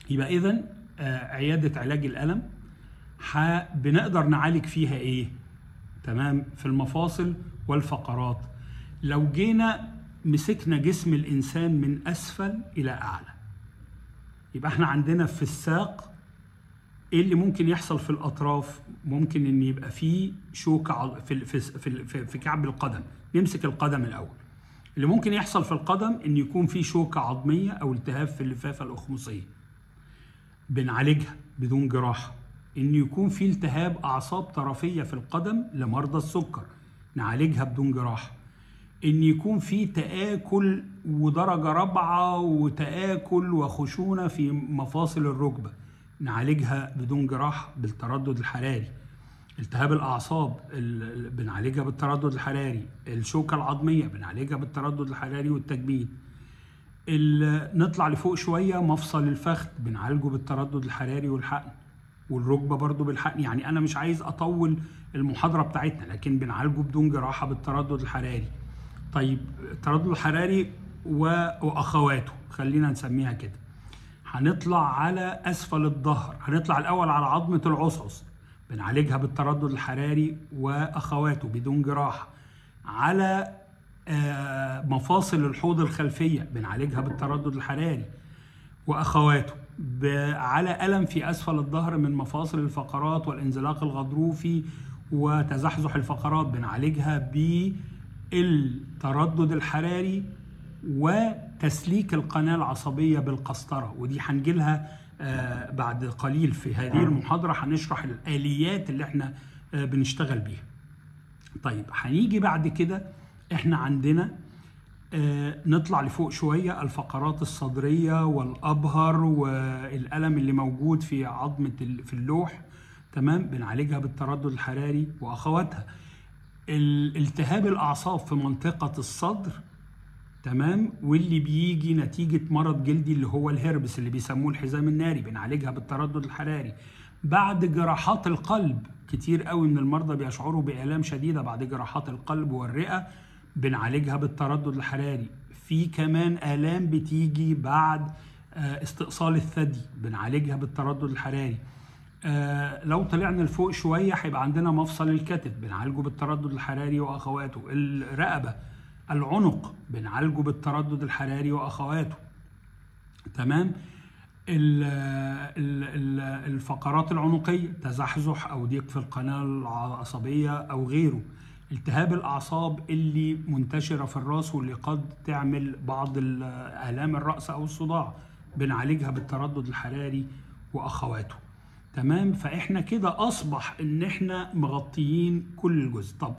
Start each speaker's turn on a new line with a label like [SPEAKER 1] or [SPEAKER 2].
[SPEAKER 1] يبقى اذا عياده علاج الالم ح- بنقدر نعالج فيها ايه تمام في المفاصل والفقرات لو جينا مسكنا جسم الانسان من اسفل الى اعلى يبقى احنا عندنا في الساق ايه اللي ممكن يحصل في الاطراف ممكن ان يبقى فيه شوكه عض- في في في, في, في كعب القدم نمسك القدم الاول اللي ممكن يحصل في القدم ان يكون في شوكه عظميه او التهاب في اللفافه الاخمصيه بنعالجها بدون جراحه ان يكون في التهاب اعصاب طرفيه في القدم لمرضى السكر نعالجها بدون جراحه ان يكون في تآكل ودرجة رابعة وتآكل وخشونة في مفاصل الركبة نعالجها بدون جراحة بالتردد الحراري التهاب الأعصاب ال- ال- بنعالجها بالتردد الحراري الشوكة العظمية بنعالجها بالتردد الحراري والتجميد ال- نطلع لفوق شوية مفصل الفخذ بنعالجه بالتردد الحراري والحقن والركبة برضو بالحقن يعني أنا مش عايز أطول المحاضرة بتاعتنا لكن بنعالجه بدون جراحة بالتردد الحراري طيب التردد الحراري و- وأخواته خلينا نسميها كده هنطلع على أسفل الظهر هنطلع الأول على عظمة العصعص بنعالجها بالتردد الحراري وأخواته بدون جراحة على آه، مفاصل الحوض الخلفية بنعالجها بالتردد الحراري وأخواته ب- على ألم في أسفل الظهر من مفاصل الفقرات والانزلاق الغضروفي وتزحزح الفقرات بنعالجها بالتردد الحراري وتسليك القناة العصبية بالقسطرة ودي هنجيلها آه، بعد قليل في هذه المحاضرة هنشرح الآليات اللي احنا آه، بنشتغل بيها طيب هنيجي بعد كده احنا عندنا آه، نطلع لفوق شوية الفقرات الصدرية والأبهر والألم اللي موجود في عظمة ال- في اللوح تمام بنعالجها بالتردد الحراري وأخواتها ال- التهاب الأعصاب في منطقة الصدر تمام واللي بيجي نتيجة مرض جلدي اللي هو الهربس اللي بيسموه الحزام الناري بنعالجها بالتردد الحراري بعد جراحات القلب كتير قوي من المرضى بيشعروا بآلام شديدة بعد جراحات القلب والرئة بنعالجها بالتردد الحراري في كمان آلام بتيجي بعد آه، استئصال الثدي بنعالجها بالتردد الحراري آه، لو طلعنا لفوق شوية هيبقى عندنا مفصل الكتف بنعالجه بالتردد الحراري وأخواته الرقبة العنق بنعالجه بالتردد الحراري وأخواته تمام ال- ال- ال- الفقرات العنقية تزحزح أو ضيق في القناة العصبية أو غيره التهاب الأعصاب اللي منتشرة في الرأس واللي قد تعمل بعض ال- آلام الرأس أو الصداع بنعالجها بالتردد الحراري وأخواته تمام فإحنا كده أصبح إن إحنا مغطيين كل الجزء طب